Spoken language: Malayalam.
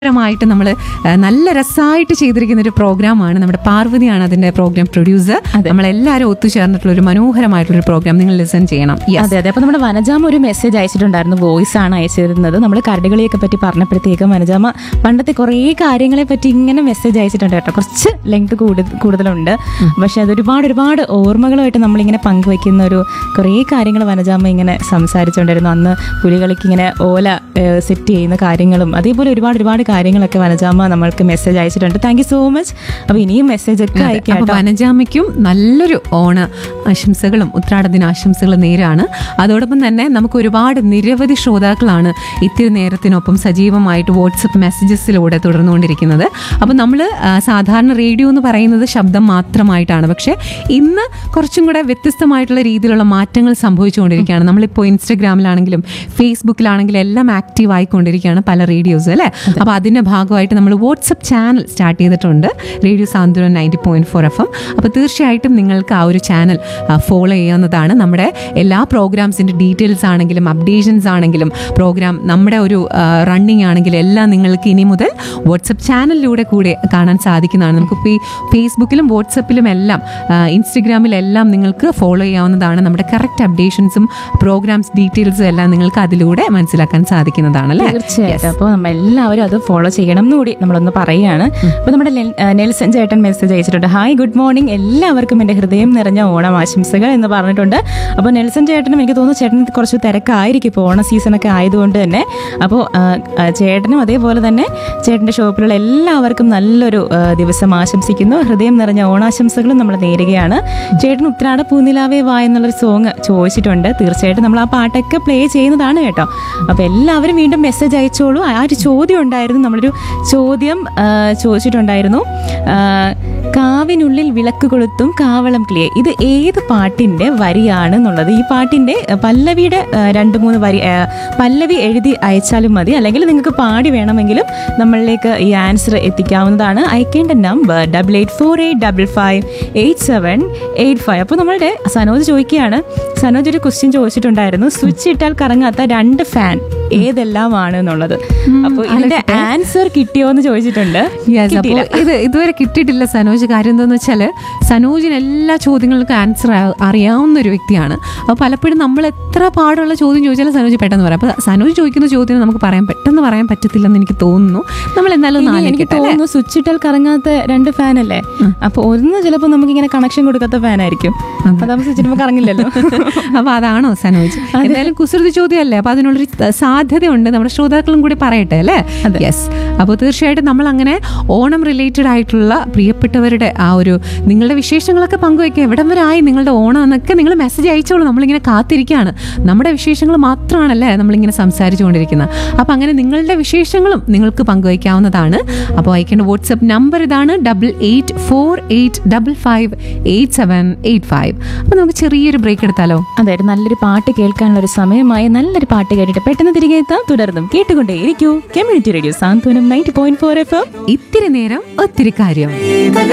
ായിട്ട് നമ്മൾ നല്ല രസമായിട്ട് ചെയ്തിരിക്കുന്ന ഒരു പ്രോഗ്രാമാണ് നമ്മുടെ പാർവതിയാണ് അതിന്റെ പ്രോഗ്രാം പ്രൊഡ്യൂസർ നമ്മളെല്ലാവരും ഒത്തുചേർന്നിട്ടുള്ള ഒരു മനോഹരമായിട്ടുള്ള ഒരു പ്രോഗ്രാം നിങ്ങൾ ലിസൺ ചെയ്യണം Yes. അതെ അതെ അപ്പൊ നമ്മുടെ വനജാമ ഒരു മെസ്സേജ് അയച്ചിട്ടുണ്ടായിരുന്നു വോയിസ് ആണ് അയച്ചിരുന്നത് നമ്മൾ കരടുകളിയൊക്കെ പറ്റി പറഞ്ഞപ്പോഴത്തേക്കും വനജാമ പണ്ടത്തെ കുറേ കാര്യങ്ങളെ പറ്റി ഇങ്ങനെ മെസ്സേജ് അയച്ചിട്ടുണ്ട് കേട്ടോ കുറച്ച് ലെങ്ത് കൂടുതലുണ്ട് പക്ഷെ അത് ഒരുപാട് ഒരുപാട് ഓർമ്മകളുമായിട്ട് നമ്മളിങ്ങനെ പങ്കുവയ്ക്കുന്ന ഒരു കുറേ കാര്യങ്ങൾ വനജാമ ഇങ്ങനെ സംസാരിച്ചുകൊണ്ടിരുന്നു അന്ന് പുലികളിക്ക് ഇങ്ങനെ ഓല സെറ്റ് ചെയ്യുന്ന കാര്യങ്ങളും അതേപോലെ ഒരുപാട് ഒരുപാട് കാര്യങ്ങളൊക്കെ വനജാമ നമ്മൾക്ക് മെസ്സേജ് അയച്ചിട്ടുണ്ട് താങ്ക് യു സോ മച്ച് അപ്പൊ ഇനിയും മെസ്സേജ് ഒക്കെ അയക്കാം അപ്പൊ കേട്ടോ വനജാമയ്ക്കും നല്ലൊരു ഓണ ആശംസകളും ഉത്രാട ദിനാശംസകളും നേരാണ് അതോടൊപ്പം തന്നെ നമുക്ക് ഒരുപാട് നിരവധി ശ്രോതാക്കളാണ് ഇത്തിരി നേരത്തിനൊപ്പം സജീവമായിട്ട് വാട്സപ്പ് മെസ്സേജസിലൂടെ തുടർന്നുകൊണ്ടിരിക്കുന്നത് അപ്പോൾ നമ്മൾ സാധാരണ റേഡിയോ എന്ന് പറയുന്നത് ശബ്ദം മാത്രമായിട്ടാണ് പക്ഷേ ഇന്ന് കുറച്ചും കൂടെ വ്യത്യസ്തമായിട്ടുള്ള രീതിയിലുള്ള മാറ്റങ്ങൾ സംഭവിച്ചുകൊണ്ടിരിക്കുകയാണ് നമ്മളിപ്പോൾ ഇൻസ്റ്റഗ്രാമിലാണെങ്കിലും ഫേസ്ബുക്കിലാണെങ്കിലും എല്ലാം ആക്റ്റീവ് ആയിക്കൊണ്ടിരിക്കുകയാണ് പല റേഡിയോസ് അല്ലേ അപ്പോൾ അതിൻ്റെ ഭാഗമായിട്ട് നമ്മൾ വാട്സപ്പ് ചാനൽ സ്റ്റാർട്ട് ചെയ്തിട്ടുണ്ട് radio Santhwanam ninety point four F M അപ്പോൾ തീർച്ചയായിട്ടും നിങ്ങൾക്ക് ആ ഒരു ചാനൽ ഫോളോ ചെയ്യാവുന്നതാണ് നമ്മുടെ എല്ലാ പ്രോഗ്രാംസിൻ്റെ ഡീറ്റെയിൽസ് ആണെങ്കിലും അപ്ഡേഷൻസ് ആണെങ്കിലും പ്രോഗ്രാം നമ്മുടെ ഒരു റണ്ണിങ് ആണെങ്കിലും എല്ലാം നിങ്ങൾക്ക് ഇനി മുതൽ വാട്സപ്പ് ചാനലിലൂടെ കൂടെ കാണാൻ സാധിക്കുന്നതാണ് നമുക്ക് ഇപ്പോൾ ഈ ഫേസ്ബുക്കിലും വാട്സപ്പിലും എല്ലാം ആ, ഇൻസ്റ്റഗ്രാമിലെല്ലാം നിങ്ങൾക്ക് ഫോളോ ചെയ്യാവുന്നതാണ് നമ്മുടെ കറക്റ്റ് അപ്ഡേഷൻസും പ്രോഗ്രാംസ് ഡീറ്റെയിൽസും എല്ലാം നിങ്ങൾക്ക് അതിലൂടെ മനസ്സിലാക്കാൻ സാധിക്കുന്നതാണ് അല്ലേ തീർച്ചയായിട്ടും അപ്പോൾ നമ്മൾ എല്ലാവരും അത് ഫോളോ ചെയ്യണം എന്ന് കൂടി നമ്മളൊന്ന് പറയുകയാണ് അപ്പോൾ നമ്മുടെ ലെൽ- ആ, നെൽസൺ ചേട്ടൻ മെസ്സേജ് അയച്ചിട്ടുണ്ട് ഹായ് ഗുഡ് മോർണിംഗ് എല്ലാവർക്കും എൻ്റെ ഹൃദയം നിറഞ്ഞ ഓണം ആശംസകൾ എന്ന് പറഞ്ഞിട്ടുണ്ട് അപ്പോൾ നെൽസൺ ചേട്ടനും എനിക്ക് തോന്നുന്നു ചേട്ടൻ കുറച്ച് തിരക്കായിരിക്കും ഇപ്പോൾ ഓണ സീസണൊക്കെ ആയതുകൊണ്ട് തന്നെ അപ്പോൾ ആ, ആ, ചേട്ടനും അതേപോലെ തന്നെ ചേട്ടൻ്റെ ഷോപ്പിലുള്ള എല്ലാവർക്കും നല്ലൊരു ആ, ദിവസം ആശംസിക്കുന്നു ഹൃദയം നിറഞ്ഞ ഓണാശംസകളും നമ്മൾ നേരുകയാണ് ചേട്ടൻ ഉത്രാട പൂനിലാവേ വാ എന്നുള്ളൊരു സോങ് ചോദിച്ചിട്ടുണ്ട് തീർച്ചയായിട്ടും നമ്മൾ ആ പാട്ടൊക്കെ പ്ലേ ചെയ്യുന്നതാണ് കേട്ടോ അപ്പോൾ എല്ലാവരും വീണ്ടും മെസ്സേജ് അയച്ചോളൂ ആ ഒരു ചോദ്യം ഉണ്ടായിരുന്നു നമ്മളൊരു ചോദ്യം ആ, ചോദിച്ചിട്ടുണ്ടായിരുന്നു ആ, കാവിനുള്ളിൽ വിളക്ക് കൊളുത്തും കാവളം ക്ലിയേ ഇത് ഏത് പാട്ടിൻ്റെ വരിയാണ് എന്നുള്ളത് ഈ പാട്ടിൻ്റെ ആ, പല്ലവിയുടെ ആ, രണ്ട് മൂന്ന് വരി ആ, പല്ലവി എഴുതി അയച്ചാലും മതി അല്ലെങ്കിൽ നിങ്ങൾക്ക് പാടി വേണമെങ്കിലും നമ്മളിലേക്ക് ഈ ആൻസർ എത്തിക്കാവുന്നതാണ് അയക്കേണ്ട number double eight four eight double five eight seven eight five അപ്പോൾ നമ്മളുടെ സനോജ് ചോദിക്കുകയാണ് സനോജ് ഒരു ക്വസ്റ്റ്യൻ ചോദിച്ചിട്ടുണ്ടായിരുന്നു സ്വിച്ച് ഇട്ടാൽ കറങ്ങാത്ത രണ്ട് ഫാൻ ഏതെല്ലാമാണ് എന്നുള്ളത് അപ്പോൾ ഇതിന്റെ ആൻസർ കിട്ടിയോ എന്ന് ചോദിച്ചിട്ടുണ്ട് Yes, കിട്ടിയില്ല. അപ്പോൾ ഇത് ഇതുവരെ കിട്ടിയിട്ടില്ല സനോജ് കാര്യം എന്താണെന്ന് വെച്ചാൽ സനോജിന് എല്ലാ ചോദ്യങ്ങൾക്കും ആൻസർ അറിയാവുന്ന ഒരു വ്യക്തിയാണ് അപ്പോൾ പലപ്പോഴും നമ്മൾ എത്ര പാടുള്ള ചോദ്യം ചോദിച്ചാലും സനോജ് പെട്ടെന്ന് പറയാം അപ്പോൾ സനോജ് ചോദിക്കുന്ന ചോദ്യം നമുക്ക് പറയാൻ പെട്ടെന്ന് പറയാൻ പറ്റത്തില്ലെന്ന് എനിക്ക് തോന്നുന്നു നമ്മൾ എന്നാലും ഒന്ന് ഇനി എനിക്ക് ആലോചിക്കട്ടെ അല്ലേ? തോന്നുന്നു സ്വിച്ച് ഇട്ടാൽ കറങ്ങാത്ത രണ്ട് ഫാൻ അല്ലേ അപ്പൊ ഒന്ന് ചിലപ്പോൾ നമുക്ക് ഇങ്ങനെ കണക്ഷൻ കൊടുക്കാത്ത ഫാൻ ആയിരിക്കും അതാകുമ്പോൾ സ്വിച്ച് ഇടുമ്പോൾ കറങ്ങില്ലല്ലോ അപ്പൊ അതാണോ സനോജ് എന്തായാലും കുസൃതി ചോദ്യമല്ലേ അപ്പൊ അതിനുള്ളൊരു ത- സാധ്യതയുണ്ട് നമ്മുടെ ശ്രോതാക്കളും കൂടി പറയട്ടെ അല്ലേ യെസ് അപ്പോൾ തീർച്ചയായിട്ടും നമ്മൾ അങ്ങനെ ഓണം റിലേറ്റഡ് ആയിട്ടുള്ള പ്രിയപ്പെട്ടവരുടെ ആ ഒരു നിങ്ങളുടെ വിശേഷങ്ങളൊക്കെ പങ്കുവയ്ക്കുക എവിടം വരെ ആയി നിങ്ങളുടെ ഓണം എന്നൊക്കെ നിങ്ങൾ മെസ്സേജ് അയച്ചോളൂ നമ്മളിങ്ങനെ കാത്തിരിക്കുകയാണ് നമ്മുടെ വിശേഷങ്ങൾ മാത്രമാണല്ലേ നമ്മളിങ്ങനെ സംസാരിച്ചു കൊണ്ടിരിക്കുന്നത് അപ്പോൾ അങ്ങനെ നിങ്ങളുടെ വിശേഷങ്ങളും നിങ്ങൾക്ക് പങ്കുവയ്ക്കാവുന്നതാണ് അപ്പോൾ അയക്കേണ്ട വാട്സപ്പ് നമ്പർ ഇതാണ് double eight four eight double five eight seven eight five അപ്പോൾ നമുക്ക് ചെറിയൊരു ബ്രേക്ക് എടുത്താലോ അതെ ഒരു നല്ലൊരു പാട്ട് കേൾക്കാനുള്ള ഒരു സമയമായി നല്ലൊരു പാട്ട് കേട്ടിട്ട് പെട്ടെന്ന് തിരികെ എത്താം തുടർന്നും കേട്ടുകൊണ്ടേ ഇരിക്കൂ community radio Santhwanam ninety point four F M ഇത്തിരി നേരം ഒത്തിരി കാര്യം